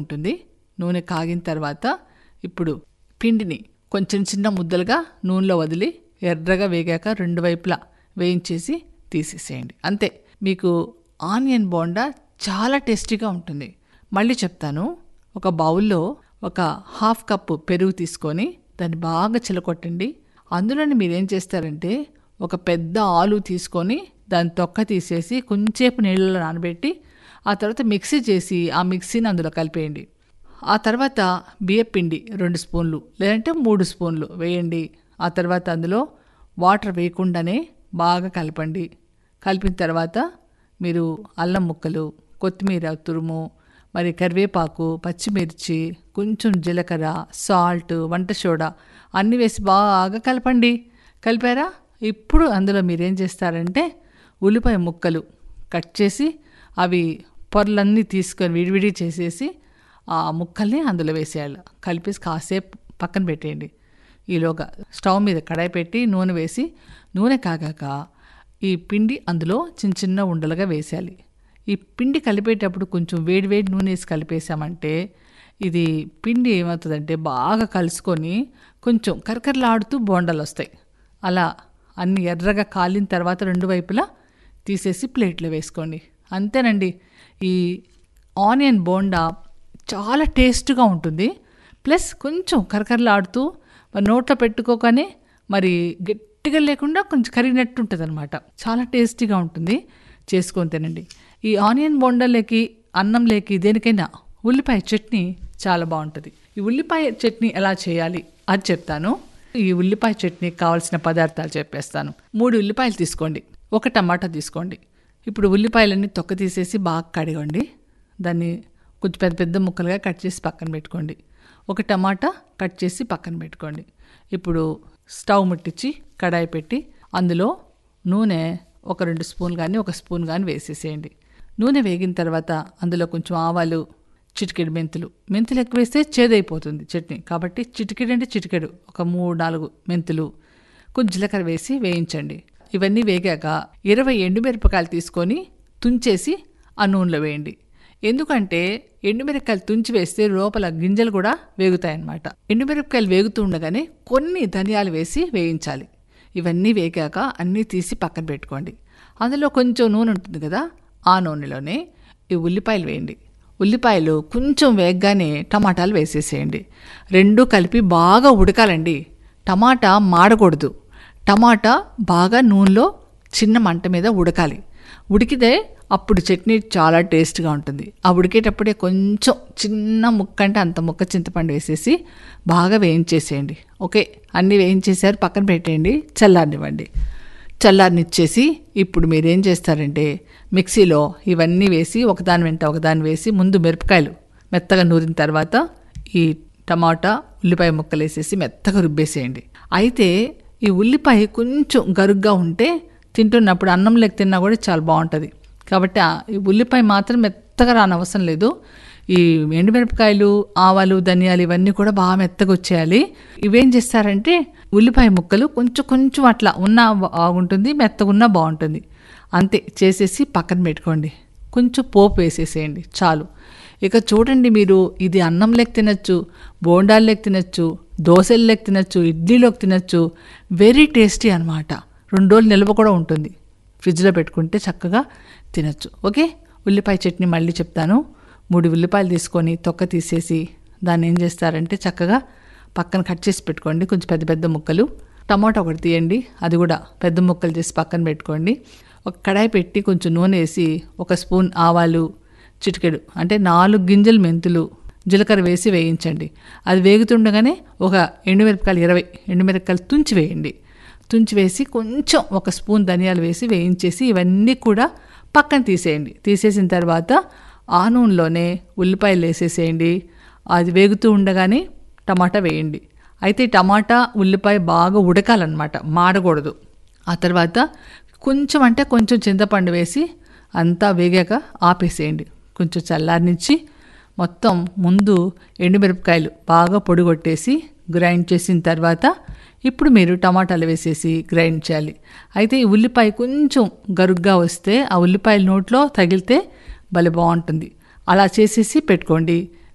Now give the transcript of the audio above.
ఉంటుంది నూనె కాగిన తర్వాత ఇప్పుడు పిండిని కొంచెం చిన్న ముద్దలుగా నూనెలో వదిలి ఎర్రగా వేగాక రెండు వైపులా వేయించేసి తీసేసేయండి అంతే మీకు ఆనియన్ బోండా చాలా టేస్టీగా ఉంటుంది మళ్ళీ చెప్తాను ఒక బౌల్లో ఒక హాఫ్ కప్పు పెరుగు తీసుకొని దాన్ని బాగా చిలకొట్టండి అందులోని మీరేం చేస్తారంటే ఒక పెద్ద ఆలు తీసుకొని దాని తొక్క తీసేసి కొంచెంసేపు నీళ్ళలో నానబెట్టి ఆ తర్వాత మిక్సీ చేసి ఆ మిక్సీని అందులో కలిపేయండి ఆ తర్వాత బియ్యపిండి రెండు స్పూన్లు లేదంటే మూడు స్పూన్లు వేయండి ఆ తర్వాత అందులో వాటర్ వేయకుండానే బాగా కలపండి కలిపిన తర్వాత మీరు అల్లం ముక్కలు కొత్తిమీర తురుము మరి కరివేపాకు పచ్చిమిర్చి కొంచెం జీలకర్ర సాల్ట్ వంట సోడా అన్నీ వేసి బాగా కలపండి కలిపారా ఇప్పుడు అందులో మీరేం చేస్తారంటే ఉల్లిపాయ ముక్కలు కట్ చేసి అవి పొరలన్నీ తీసుకొని విడివిడి చేసేసి ఆ ముక్కల్ని అందులో వేసేయాలి కలిపేసి కాసేపు పక్కన పెట్టేయండి ఈలోగా స్టవ్ మీద కడాయి పెట్టి నూనె వేసి నూనె కాగాక ఈ పిండి అందులో చిన్న చిన్న ఉండలుగా వేసేయాలి ఈ పిండి కలిపేటప్పుడు కొంచెం వేడి వేడి నూనె వేసి కలిపేసామంటే ఇది పిండి ఏమవుతుందంటే బాగా కలుసుకొని కొంచెం కరకరలాడుతూ బోండాలు వస్తాయి అలా అన్ని ఎర్రగా కాలిన తర్వాత రెండు వైపులా తీసేసి ప్లేట్లో వేసుకోండి అంతేనండి ఈ ఆనియన్ బోండా చాలా టేస్ట్గా ఉంటుంది ప్లస్ కొంచెం కరకరలాడుతూ మరి నోట్లో పెట్టుకోగానే మరి గట్టిగా లేకుండా కొంచెం కరిగినట్టు ఉంటుంది అనమాట చాలా టేస్టీగా ఉంటుంది చేసుకొని తినండి ఈ ఆనియన్ బోండాలేకి అన్నం లేకి దేనికైనా ఉల్లిపాయ చట్నీ చాలా బాగుంటుంది ఈ ఉల్లిపాయ చట్నీ ఎలా చేయాలి అది చెప్తాను ఈ ఉల్లిపాయ చట్నీకి కావాల్సిన పదార్థాలు చెప్పేస్తాను మూడు ఉల్లిపాయలు తీసుకోండి ఒక టమాటా తీసుకోండి ఇప్పుడు ఉల్లిపాయలన్నీ తొక్క తీసేసి బాగా కడగండి దాన్ని కొంచెం పెద్ద పెద్ద ముక్కలుగా కట్ చేసి పక్కన పెట్టుకోండి ఒక టమాటా కట్ చేసి పక్కన పెట్టుకోండి ఇప్పుడు స్టవ్ ముట్టించి కడాయి పెట్టి అందులో నూనె ఒక రెండు స్పూన్ కానీ ఒక స్పూన్ కానీ వేసేసేయండి నూనె వేగిన తర్వాత అందులో కొంచెం ఆవాలు చిటికెడు మెంతులు మెంతులు ఎక్కువ వేస్తే చేదైపోతుంది చట్నీ కాబట్టి చిటికెడు అంటే చిటికెడు ఒక మూడు నాలుగు మెంతులు కొంచెం జీలకర్ర వేసి వేయించండి ఇవన్నీ వేగాక ఇరవై ఎండుమిరపకాయలు తీసుకొని తుంచేసి ఆ నూనెలో వేయండి ఎందుకంటే ఎండుమిరపకాయలు తుంచి వేస్తే లోపల గింజలు కూడా వేగుతాయన్నమాట ఎండుమిరపకాయలు వేగుతూ ఉండగానే కొన్ని ధనియాలు వేసి వేయించాలి ఇవన్నీ వేగాక అన్నీ తీసి పక్కన పెట్టుకోండి అందులో కొంచెం నూనె ఉంటుంది కదా ఆ నూనెలోనే ఈ ఉల్లిపాయలు వేయండి ఉల్లిపాయలు కొంచెం వేగగానే టమాటాలు వేసేసేయండి రెండు కలిపి బాగా ఉడకాలండి టమాటా మాడకూడదు టమాటా బాగా నూనెలో చిన్న మంట మీద ఉడకాలి ఉడికితే అప్పుడు చట్నీ చాలా టేస్ట్గా ఉంటుంది ఆ ఉడికేటప్పుడే కొంచెం చిన్న ముక్క అంటే అంత ముక్క చింతపండు వేసేసి బాగా వేయించేసేయండి ఓకే అన్నీ వేయించేసారు పక్కన పెట్టేయండి చల్లారనివ్వండి చల్లారనిచ్చేసి ఇప్పుడు మీరేం చేస్తారంటే మిక్సీలో ఇవన్నీ వేసి ఒకదాని వెంట ఒకదాని వేసి ముందు మిరపకాయలు మెత్తగా నూరిన తర్వాత ఈ టమాటా ఉల్లిపాయ ముక్కలు వేసేసి మెత్తగా రుబ్బేసేయండి అయితే ఈ ఉల్లిపాయ కొంచెం గరుగ్గా ఉంటే తింటున్నప్పుడు అన్నం లేక తిన్నా కూడా చాలా బాగుంటుంది కాబట్టి ఆ ఈ ఉల్లిపాయ మాత్రం మెత్తగా రానవసరం లేదు ఈ ఎండుమిరపకాయలు ఆవాలు ధనియాలు ఇవన్నీ కూడా బాగా మెత్తగా వచ్చేయాలి ఇవేం చేస్తారంటే ఉల్లిపాయ ముక్కలు కొంచెం కొంచెం అట్లా ఉన్నా బాగుంటుంది మెత్తగా ఉన్నా బాగుంటుంది అంతే చేసేసి పక్కన పెట్టుకోండి కొంచెం పోపు వేసేసేయండి చాలు ఇక చూడండి మీరు ఇది అన్నం లెక్క తినచ్చు బోండాలు లెక్క తినచ్చు దోశలు లెక్క తినచ్చు ఇడ్లీలోకి తినచ్చు వెరీ టేస్టీ అనమాట రెండు రోజులు నిల్వ కూడా ఉంటుంది ఫ్రిడ్జ్లో పెట్టుకుంటే చక్కగా తినచ్చు ఓకే ఉల్లిపాయ చట్నీ మళ్ళీ చెప్తాను మూడు ఉల్లిపాయలు తీసుకొని తొక్క తీసేసి దాన్ని ఏం చేస్తారంటే చక్కగా పక్కన కట్ చేసి పెట్టుకోండి కొంచెం పెద్ద పెద్ద ముక్కలు టమాటా ఒకటి తీయండి అది కూడా పెద్ద ముక్కలు చేసి పక్కన పెట్టుకోండి ఒక కడాయి పెట్టి కొంచెం నూనె వేసి ఒక స్పూన్ ఆవాలు చిటికెడు అంటే నాలుగు గింజలు మెంతులు జీలకర్ర వేసి వేయించండి అది వేగుతుండగానే ఒక ఎండుమిరపకాయలు ఇరవై ఎండుమిరపకాయలు తుంచి వేయండి తుంచి వేసి కొంచెం ఒక స్పూన్ ధనియాలు వేసి వేయించేసి ఇవన్నీ కూడా పక్కన తీసేయండి తీసేసిన తర్వాత ఆ నూనెలోనే ఉల్లిపాయలు వేసేసేయండి అది వేగుతూ ఉండగానే టమాటా వేయండి అయితే టమాటా ఉల్లిపాయ బాగా ఉడకాలన్నమాట మాడకూడదు ఆ తర్వాత కొంచెం అంటే కొంచెం చింతపండు వేసి అంతా వేగాక ఆపేసేయండి కొంచెం చల్లారనిచ్చి మొత్తం ముందు ఎండుమిరపకాయలు బాగా పొడి కొట్టేసి గ్రైండ్ చేసిన తర్వాత ఇప్పుడు మీరు టమాటాలు వేసేసి గ్రైండ్ చేయాలి అయితే ఈ ఉల్లిపాయ కొంచెం గరుగ్గా వస్తే ఆ ఉల్లిపాయల నోట్లో తగిలితే భలే బాగుంటుంది అలా చేసేసి పెట్టుకోండి